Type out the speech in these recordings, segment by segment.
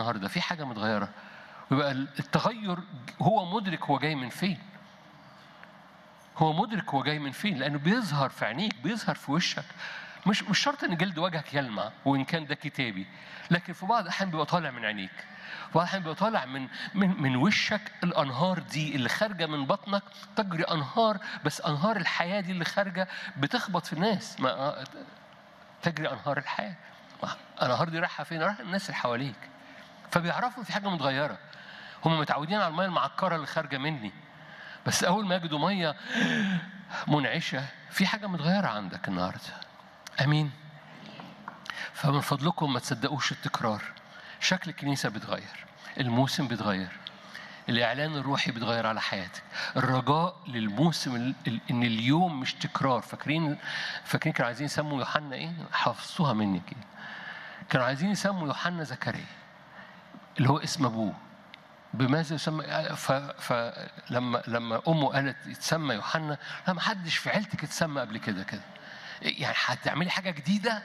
النهارده في حاجه متغيره ويبقى التغير هو مدرك هو جاي من فين هو مدرك هو جاي من فين لانه بيظهر في عينيك بيظهر في وشك مش مش شرط ان جلد وجهك يلمع وان كان ده كتابي لكن في بعض الاحيان بيبقى طالع من عينيك في بعض الاحيان بيبقى طالع من من من وشك الانهار دي اللي خارجه من بطنك تجري انهار بس انهار الحياه دي اللي خارجه بتخبط في الناس ما تجري انهار الحياه الانهار دي رايحه فين؟ رايحه الناس اللي حواليك فبيعرفوا في حاجه متغيره هم متعودين على الميه المعكره اللي خارجه مني بس اول ما يجدوا ميه منعشه في حاجه متغيره عندك النهارده امين فمن فضلكم ما تصدقوش التكرار شكل الكنيسه بيتغير الموسم بيتغير الاعلان الروحي بيتغير على حياتك الرجاء للموسم ال- ال- ان اليوم مش تكرار فاكرين فاكرين كانوا عايزين يسموا يوحنا ايه حفظوها مني كده كانوا عايزين يسموا يوحنا زكريا اللي هو اسم ابوه بماذا يسمى ف... فلما لما امه قالت يتسمى يوحنا لا ما حدش في عيلتك اتسمى قبل كده كده يعني هتعملي حاجه جديده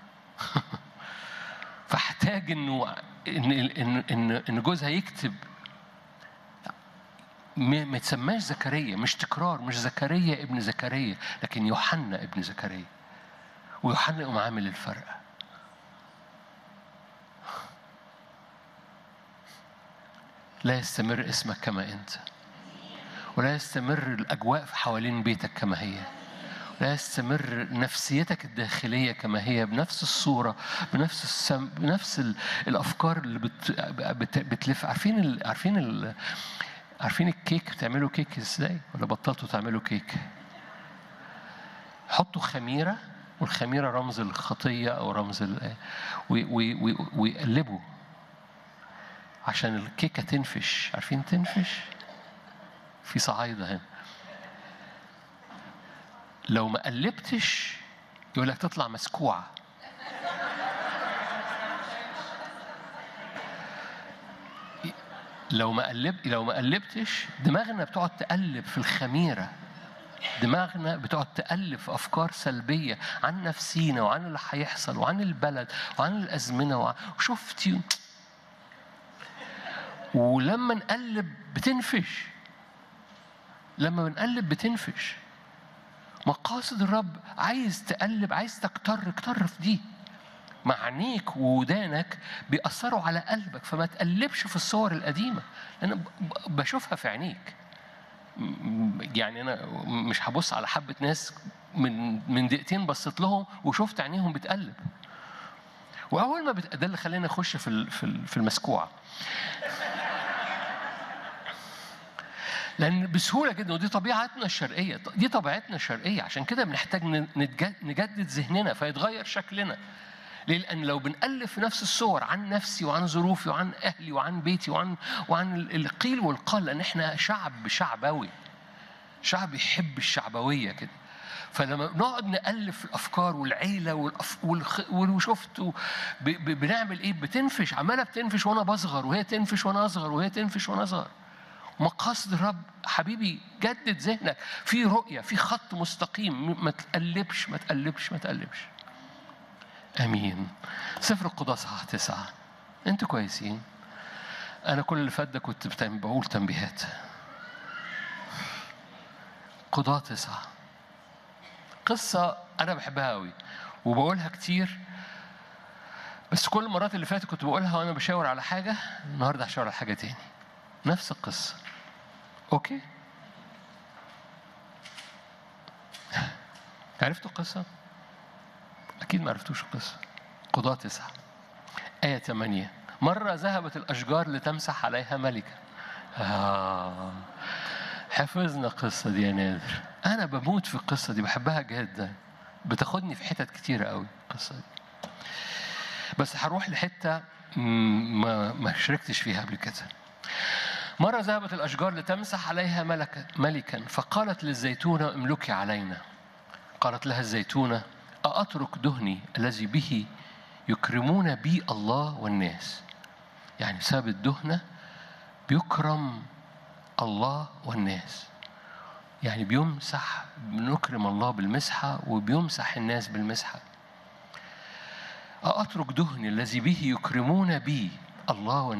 فاحتاج انه ان ان ان ان جوزها يكتب ما ما يتسماش زكريا مش تكرار مش زكريا ابن زكريا لكن يوحنا ابن زكريا ويوحنا يقوم عامل الفرق لا يستمر اسمك كما انت ولا يستمر الاجواء في حوالين بيتك كما هي لا يستمر نفسيتك الداخلية كما هي بنفس الصورة بنفس السم بنفس ال... الأفكار اللي بت... بت... بتلف عارفين ال... عارفين ال... عارفين الكيك بتعملوا كيك ازاي ولا بطلتوا تعملوا كيك حطوا خميرة والخميرة رمز الخطية أو رمز ال... وي... وي... وي... ويقلبوا عشان الكيكة تنفش عارفين تنفش في صعايدة هنا لو ما قلبتش يقول لك تطلع مسكوعة لو ما قلب لو ما قلبتش دماغنا بتقعد تقلب في الخميرة دماغنا بتقعد تقلب في أفكار سلبية عن نفسينا وعن اللي هيحصل وعن البلد وعن الأزمنة وعن وشفتي ولما نقلب بتنفش لما بنقلب بتنفش مقاصد الرب عايز تقلب عايز تكتر اكتر في دي مع عينيك وودانك بيأثروا على قلبك فما تقلبش في الصور القديمة أنا ب- ب- بشوفها في عينيك م- يعني أنا مش هبص على حبة ناس من من دقيقتين بصيت لهم وشفت عينيهم بتقلب وأول ما بت... ده اللي خلاني أخش في ال- في ال- في المسكوعة لان بسهوله جدا ودي طبيعتنا الشرقيه دي طبيعتنا الشرقيه عشان كده بنحتاج نتج- نجدد ذهننا فيتغير شكلنا ليه؟ لان لو بنقلب في نفس الصور عن نفسي وعن ظروفي وعن اهلي وعن بيتي وعن وعن القيل والقال لان احنا شعب شعبوي شعب يحب الشعبويه كده فلما نقعد نقلب في الافكار والعيله والأف... والخ... وشفت و... ب... ب... بنعمل ايه بتنفش عماله بتنفش وانا بصغر وهي تنفش وانا اصغر وهي تنفش وانا اصغر مقاصد الرب حبيبي جدد ذهنك في رؤية في خط مستقيم ما تقلبش ما تقلبش ما تقلبش امين سفر القضاء صح تسعة انتوا كويسين انا كل اللي فات ده كنت بتعمل- بقول تنبيهات قضاء تسعة قصة أنا بحبها أوي وبقولها كتير بس كل المرات اللي فاتت كنت بقولها وأنا بشاور على حاجة النهاردة هشاور على حاجة تاني نفس القصة أوكي عرفتوا القصة؟ أكيد ما عرفتوش القصة قضاة تسعة آية ثمانية مرة ذهبت الأشجار لتمسح عليها ملكة آه. حفظنا القصة دي يا نادر أنا بموت في القصة دي بحبها جدا بتاخدني في حتت كتيرة قوي القصة دي بس هروح لحتة مم، ما ما شاركتش فيها قبل كده مرة ذهبت الأشجار لتمسح عليها ملكا ملكا فقالت للزيتونة املكي علينا قالت لها الزيتونة أأترك دهني الذي به يكرمون بي الله والناس يعني بسبب الدهنة بيكرم الله والناس يعني بيمسح بنكرم الله بالمسحة وبيمسح الناس بالمسحة أترك دهني الذي به يكرمون بي الله